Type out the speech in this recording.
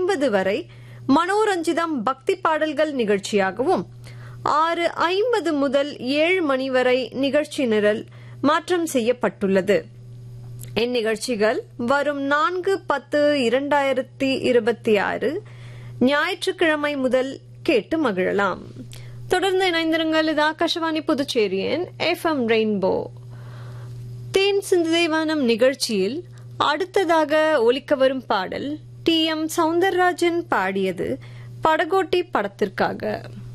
ஐம்பது வரை மனோரஞ்சிதம் பக்தி பாடல்கள் நிகழ்ச்சியாகவும் ஆறு ஐம்பது முதல் ஏழு மணி வரை நிகழ்ச்சி நிரல் மாற்றம் செய்யப்பட்டுள்ளது இந்நிகழ்ச்சிகள் வரும் நான்கு பத்து இரண்டாயிரத்தி இருபத்தி ஆறு ஞாயிற்றுக்கிழமை முதல் கேட்டு மகிழலாம் தொடர்ந்து இணைந்திருங்கள் இது ஆகாஷவாணி புதுச்சேரியின் எஃப் எம் ரெயின்போ தேன் சிந்துதேவானம் நிகழ்ச்சியில் அடுத்ததாக ஒலிக்க வரும் பாடல் டி எம் சவுந்தரராஜன் பாடியது படகோட்டி படத்திற்காக